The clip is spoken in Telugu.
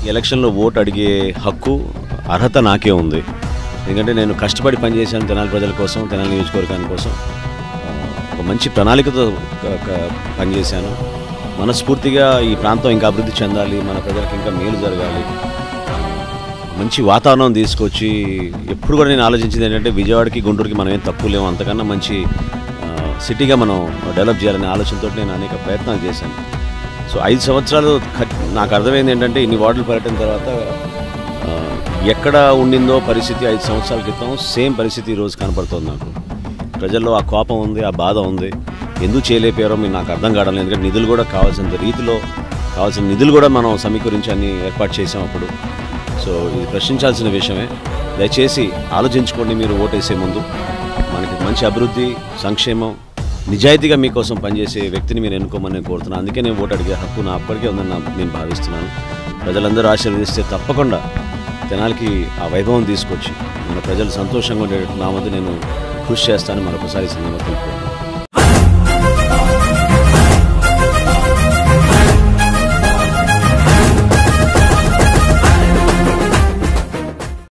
ఎలక్షన్లో ఓటు అడిగే హక్కు అర్హత నాకే ఉంది ఎందుకంటే నేను కష్టపడి పనిచేశాను తెనాలి ప్రజల కోసం తెనాలి నియోజకవర్గాని కోసం ఆ, ఒక మంచి ప్రణాళికతో క- క- పనిచేశాను మనస్ఫూర్తిగా ఈ ప్రాంతం ఇంకా అభివృద్ధి చెందాలి మన ప్రజలకు ఇంకా మేలు జరగాలి మంచి వాతావరణం తీసుకొచ్చి ఎప్పుడు కూడా నేను ఆలోచించింది ఏంటంటే విజయవాడకి గుంటూరుకి మనం ఏం తక్కువ లేము అంతకన్నా మంచి ఆ, సిటీగా మనం డెవలప్ చేయాలనే ఆలోచనతో నేను అనేక ప్రయత్నాలు చేశాను సో ఐదు సంవత్సరాలు ఖ- నాకు అర్థమైంది ఏంటంటే ఇన్ని వార్డులు పర్యటన తర్వాత ఆ, ఎక్కడ ఉండిందో పరిస్థితి ఐదు సంవత్సరాల క్రితం సేమ్ పరిస్థితి ఈరోజు కనపడుతుంది నాకు ప్రజల్లో ఆ కోపం ఉంది ఆ బాధ ఉంది ఎందుకు చేయలేకపోయారో మీరు నాకు అర్థం కావడం లేదు ఎందుకంటే నిధులు కూడా కావాల్సినంత రీతిలో కావాల్సిన నిధులు కూడా మనం సమీకరించి అన్ని ఏర్పాటు చేసాం అప్పుడు సో ఇది ప్రశ్నించాల్సిన విషయమే దయచేసి ఆలోచించుకోండి మీరు ఓటేసే ముందు మనకి మంచి అభివృద్ధి సంక్షేమం నిజాయితీగా మీకోసం పనిచేసే వ్యక్తిని మీరు ఎన్నుకోమని నేను కోరుతున్నాను అందుకే నేను ఓటు అడిగే హక్కు నా అప్పటికే ఉందని నా- నేను భావిస్తున్నాను ప్రజలందరూ ఆశీర్వదిస్తే తప్పకుండా తెనాలికి ఆ వైభవం తీసుకొచ్చి మన ప్రజలు సంతోషంగా ఉండేటట్టు నా వద్ద నేను కృషి చేస్తానని మరొకసారి ఈ సందర్భంగా తెలుపుకుంటున్నాను